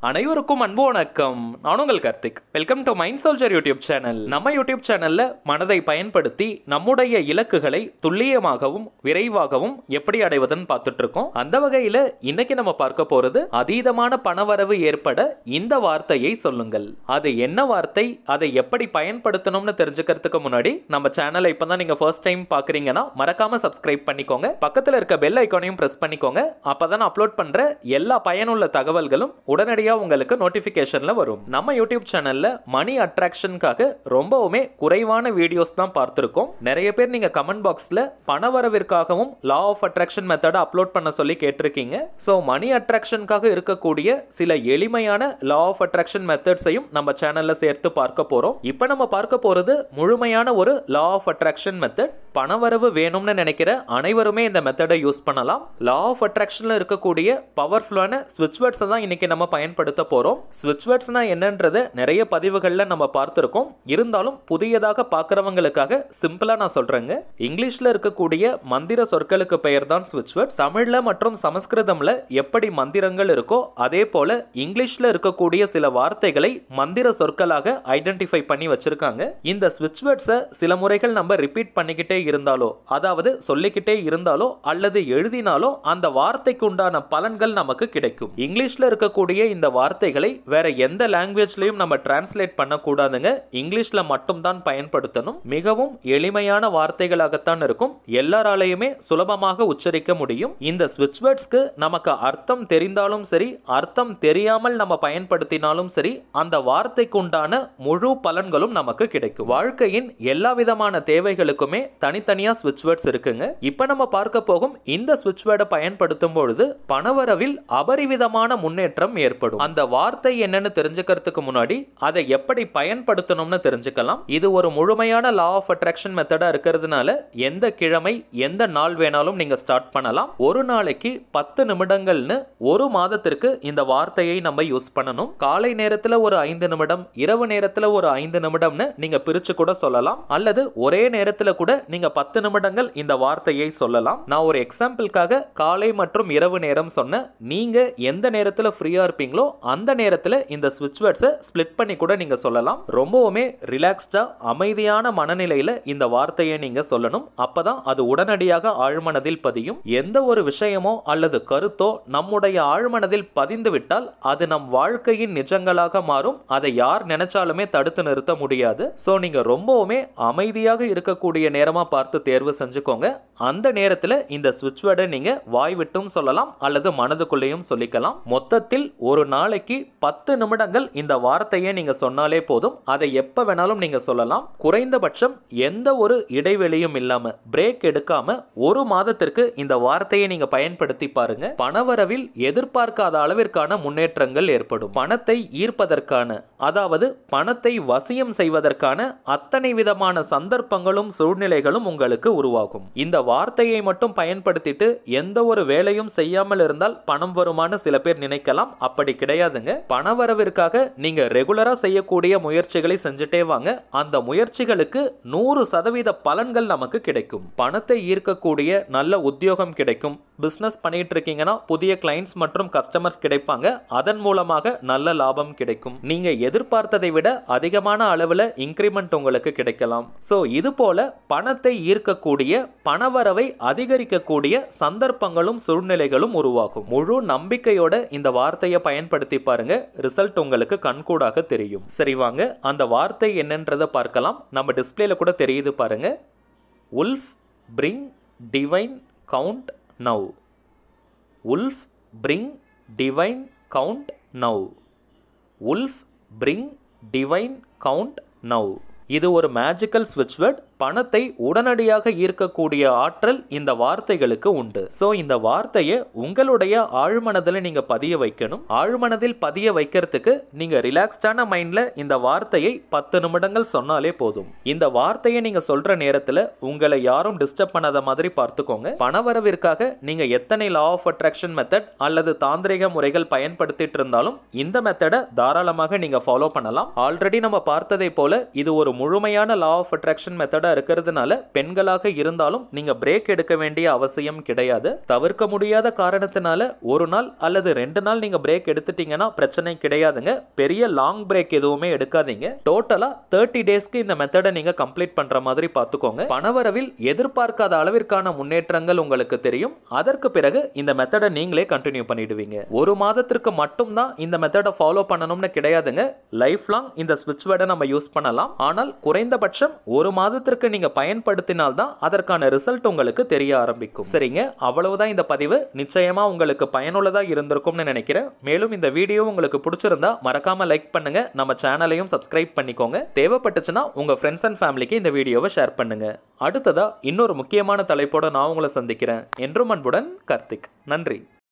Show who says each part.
Speaker 1: அனைவருக்கும் அன்பு வணக்கம் நான் உங்கள் Karthik welcome to mind soldier YouTube channel நம்ம யூடியூப் சேனல்ல மனதை பயன்படுத்தி நம்முடைய இலக்குகளை துல்லியமாகவும் விரைவாகவும் எப்படி அடைவதுன்னு பார்த்துட்டு இருக்கோம் அந்த வகையில இன்னைக்கு நம்ம பார்க்க போறது அதீதமான பணவரவு ஏற்பட இந்த வார்த்தையை சொல்லுங்கள் அது என்ன வார்த்தை அதை எப்படி பயன்படுத்தணும்னு தெரிஞ்சுக்கிறதுக்கு முன்னாடி நம்ம சேனலை இப்பதான் நீங்க ஃபர்ஸ்ட் டைம் பாக்குறீங்கன்னா மறக்காம சப்ஸ்கிரைப் பண்ணிக்கோங்க பக்கத்துல இருக்க பெல் ஐக்கானையும் பிரஸ் பண்ணிக்கோங்க அப்பதான் நான் அப்லோட் பண்ற எல்லா பயனுள்ள தகவல்களும் உடனடியாக உங்களுக்கு நோட்டிஃபிகேஷன்ல வரும் நம்ம யூடியூப் சேனல்ல மணி அட்ராக்ஷனுக்காக ரொம்பவுமே குறைவான வீடியோஸ் தான் பார்த்துருக்கோம் நிறைய பேர் நீங்க கமெண்ட் பாக்ஸ்ல பணவரவிற்காகவும் லா ஆஃப் அட்ராக்ஷன் மெத்தடை அப்லோட் பண்ண சொல்லி கேட்டிருக்கீங்க ஸோ மணி அட்ராக்ஷனுக்காக இருக்கக்கூடிய சில எளிமையான லா ஆஃப் அட்ராக்ஷன் மெத்தட்ஸையும் நம்ம சேனல்ல சேர்த்து பார்க்க போறோம் இப்போ நம்ம பார்க்க போறது முழுமையான ஒரு லா ஆஃப் அட்ராக்ஷன் மெத்தட் பணவரவு வேணும்னு நினைக்கிற அனைவருமே இந்த மெத்தடை யூஸ் பண்ணலாம் லா ஆஃப் அட்ராக்ஷன்ல இருக்கக்கூடிய பவர்ஃபுல்லான ஸ்விட்ச் வேர்ட்ஸை தான் இன்னைக்கு நம்ம பயன்படுத்த போறோம் ஸ்விட்ச் வேர்ட்ஸ்னா என்னன்றது நிறைய பதிவுகள்ல நம்ம பார்த்திருக்கோம் இருந்தாலும் புதியதாக பார்க்கறவங்களுக்காக சிம்பிளா நான் சொல்றேங்க இங்கிலீஷ்ல இருக்கக்கூடிய மந்திர சொற்களுக்கு பெயர் தான் ஸ்விட்ச் வேர்ட்ஸ் தமிழ்ல மற்றும் சமஸ்கிருதம்ல எப்படி மந்திரங்கள் இருக்கோ அதே போல இங்கிலீஷ்ல இருக்கக்கூடிய சில வார்த்தைகளை மந்திர சொற்களாக ஐடென்டிஃபை பண்ணி வச்சிருக்காங்க இந்த ஸ்விட்ச் வேர்ட்ஸை சில முறைகள் நம்ம ரிப்பீட் பண்ணிக்கிட்டே இருந்தாலோ அதாவது சொல்லிக்கிட்டே இருந்தாலோ அல்லது எழுதினாலோ அந்த வார்த்தைக்கு உண்டான பலன்கள் நமக்கு கிடைக்கும் இங்கிலீஷ்ல இருக்கக்கூடிய இந்த வார்த்தைகளை வேற எந்த லாங்குவேஜ்லயும் நம்ம டிரான்ஸ்லேட் பண்ணக்கூடாதுங்க இங்கிலீஷ்ல மட்டும் தான் பயன்படுத்தணும் மிகவும் எளிமையான வார்த்தைகளாகத்தான் இருக்கும் எல்லாராலையுமே சுலபமாக உச்சரிக்க முடியும் இந்த ஸ்விட்ச் வேர்ட்ஸ்க்கு நமக்கு அர்த்தம் தெரிந்தாலும் சரி அர்த்தம் தெரியாமல் நம்ம பயன்படுத்தினாலும் சரி அந்த வார்த்தைக்கு உண்டான முழு பலன்களும் நமக்கு கிடைக்கும் வாழ்க்கையின் எல்லா விதமான தேவைகளுக்குமே தனித்தனியா ஸ்விட்ச் வேர்ட்ஸ் இருக்குங்க இப்ப நம்ம பார்க்க போகும் இந்த ஸ்விட்ச் வேர்டை பயன்படுத்தும் பொழுது பணவரவில் அபரிவிதமான முன்னேற்றம் ஏற்படும் அந்த வார்த்தை என்னன்னு தெரிஞ்சுக்கிறதுக்கு முன்னாடி அதை எப்படி பயன்படுத்தணும்னு தெரிஞ்சுக்கலாம் இது ஒரு முழுமையான லா ஆஃப் அட்ராக்ஷன் மெத்தடா இருக்கிறதுனால எந்த கிழமை எந்த நாள் வேணாலும் நீங்க ஸ்டார்ட் பண்ணலாம் ஒரு நாளைக்கு பத்து நிமிடங்கள்னு ஒரு மாதத்திற்கு இந்த வார்த்தையை நம்ம யூஸ் பண்ணணும் காலை நேரத்துல ஒரு ஐந்து நிமிடம் இரவு நேரத்துல ஒரு ஐந்து நிமிடம்னு நீங்க பிரிச்சு கூட சொல்லலாம் அல்லது ஒரே நேரத்துல கூட நீங்க பத்து நிமிடங்கள் இந்த வார்த்தையை சொல்லலாம் நான் ஒரு எக்ஸாம்பிளுக்காக காலை மற்றும் இரவு நேரம் சொன்ன நீங்க எந்த நேரத்துல ஃப்ரீயா இருப்பீங்களோ அந்த நேரத்துல இந்த ஸ்விட்ச் வேர்ட்ஸை ஸ்பிளிட் பண்ணி கூட நீங்க சொல்லலாம் ரொம்பவுமே ரிலாக்ஸ்டா அமைதியான மனநிலையில இந்த வார்த்தையை நீங்க சொல்லணும் அப்பதான் அது உடனடியாக ஆழ்மனதில் பதியும் எந்த ஒரு விஷயமோ அல்லது கருத்தோ நம்முடைய ஆழ்மனதில் பதிந்து விட்டால் அது நம் வாழ்க்கையின் நிஜங்களாக மாறும் அதை யார் நினைச்சாலுமே தடுத்து நிறுத்த முடியாது சோ நீங்க ரொம்பவுமே அமைதியாக இருக்கக்கூடிய நேரமா பார்த்து தேர்வு செஞ்சுக்கோங்க அந்த நேரத்துல இந்த ஸ்விட்ச் வேர்டை நீங்க வாய் விட்டும் சொல்லலாம் அல்லது மனதுக்குள்ளேயும் சொல்லிக்கலாம் மொத்தத்தில் ஒரு நாளைக்கு பத்து நிமிடங்கள் இந்த வார்த்தையை நீங்க சொன்னாலே போதும் அதை எப்ப வேணாலும் நீங்க சொல்லலாம் குறைந்தபட்சம் எந்த ஒரு இடைவெளியும் இல்லாம பிரேக் எடுக்காம ஒரு மாதத்திற்கு இந்த வார்த்தையை நீங்க பயன்படுத்தி பாருங்க பணவரவில் எதிர்பார்க்காத அளவிற்கான முன்னேற்றங்கள் ஏற்படும் பணத்தை ஈர்ப்பதற்கான அதாவது பணத்தை வசியம் செய்வதற்கான அத்தனை விதமான சந்தர்ப்பங்களும் சூழ்நிலைகளும் உங்களுக்கு உருவாகும் இந்த வார்த்தையை மட்டும் பயன்படுத்திட்டு எந்த ஒரு வேலையும் செய்யாமல் இருந்தால் பணம் வருமானு சில பேர் நினைக்கலாம் அப்படி கிடையாதுங்க பணவரவிற்காக நீங்க ரெகுலரா செய்யக்கூடிய முயற்சிகளை செஞ்சுட்டே வாங்க அந்த முயற்சிகளுக்கு நூறு சதவீத பலன்கள் நமக்கு கிடைக்கும் பணத்தை ஈர்க்கக்கூடிய நல்ல உத்தியோகம் கிடைக்கும் பிசினஸ் பண்ணிட்டு இருக்கீங்கன்னா புதிய கிளைண்ட்ஸ் மற்றும் கஸ்டமர்ஸ் கிடைப்பாங்க அதன் மூலமாக நல்ல லாபம் கிடைக்கும் நீங்க எதிர்பார்த்ததை விட அதிகமான அளவுல இன்க்ரிமெண்ட் உங்களுக்கு கிடைக்கலாம் சோ இது போல பணத்தை ஈர்க்கக்கூடிய பணவரவை அதிகரிக்கக்கூடிய சந்தர்ப்பங்களும் சூழ்நிலைகளும் உருவாகும் முழு நம்பிக்கையோட இந்த வார்த்தையை பயன்படுத்தி பாருங்க ரிசல்ட் உங்களுக்கு கண்கூடாக தெரியும் சரி வாங்க அந்த வார்த்தை என்னன்றதை பார்க்கலாம் நம்ம டிஸ்பிளேல கூட தெரியுது பாருங்க wolf bring divine count now wolf bring divine count now wolf bring divine count now இது ஒரு மேஜிக்கல் ஸ்விட்ச் வேர்ட் பணத்தை உடனடியாக ஈர்க்கக்கூடிய ஆற்றல் இந்த வார்த்தைகளுக்கு உண்டு சோ இந்த வார்த்தையை உங்களுடைய ஆழ்மனதில் நீங்க பதிய வைக்கணும் ஆழ்மனதில் பதிய வைக்கிறதுக்கு நீங்க ரிலாக்ஸ்டான மைண்ட்ல இந்த வார்த்தையை பத்து நிமிடங்கள் சொன்னாலே போதும் இந்த வார்த்தையை நீங்க சொல்ற நேரத்துல உங்களை யாரும் டிஸ்டர்ப் பண்ணாத மாதிரி பார்த்துக்கோங்க பணவரவிற்காக நீங்க எத்தனை லா ஆஃப் அட்ராக்ஷன் மெத்தட் அல்லது தாந்திரிக முறைகள் பயன்படுத்திட்டு இருந்தாலும் இந்த மெத்தடை தாராளமாக நீங்க ஃபாலோ பண்ணலாம் ஆல்ரெடி நம்ம பார்த்ததை போல இது ஒரு முழுமையான லா ஆஃப் அட்ராக்ஷன் மெத்தடா மெத்தடா இருக்கிறதுனால பெண்களாக இருந்தாலும் நீங்க பிரேக் எடுக்க வேண்டிய அவசியம் கிடையாது தவிர்க்க முடியாத காரணத்தினால ஒரு நாள் அல்லது ரெண்டு நாள் நீங்க பிரேக் எடுத்துட்டீங்கன்னா பிரச்சனை கிடையாதுங்க பெரிய லாங் பிரேக் எதுவுமே எடுக்காதீங்க டோட்டலா தேர்ட்டி டேஸ்க்கு இந்த மெத்தடை நீங்க கம்ப்ளீட் பண்ற மாதிரி பார்த்துக்கோங்க பணவரவில் எதிர்பார்க்காத அளவிற்கான முன்னேற்றங்கள் உங்களுக்கு தெரியும் அதற்கு பிறகு இந்த மெத்தடை நீங்களே கண்டினியூ பண்ணிடுவீங்க ஒரு மாதத்திற்கு மட்டும்தான் இந்த மெத்தடை ஃபாலோ பண்ணணும்னு கிடையாதுங்க லைஃப் லாங் இந்த ஸ்விட்ச் வேர்டை நம்ம யூஸ் பண்ணலாம் ஆனால் குறைந்தபட்சம் ஒரு மாதத்திற்கு நீங்க பயன்படுத்தினால்தான் அதற்கான ரிசல்ட் உங்களுக்கு தெரிய ஆரம்பிக்கும் சரிங்க அவ்வளவுதான் இந்த பதிவு நிச்சயமா உங்களுக்கு பயனுள்ளதா இருந்திருக்கும்னு நினைக்கிறேன் மேலும் இந்த வீடியோ உங்களுக்கு பிடிச்சிருந்தா மறக்காம லைக் பண்ணுங்க நம்ம சேனலையும் சப்ஸ்கிரைப் பண்ணிக்கோங்க தேவைப்பட்டுச்சுன்னா உங்க ஃப்ரெண்ட்ஸ் அண்ட் ஃபேமிலிக்கு இந்த வீடியோவை ஷேர் பண்ணுங்க அடுத்ததா இன்னொரு முக்கியமான தலைப்போட நான் உங்களை சந்திக்கிறேன் என்றும் அன்புடன் கார்த்திக் நன்றி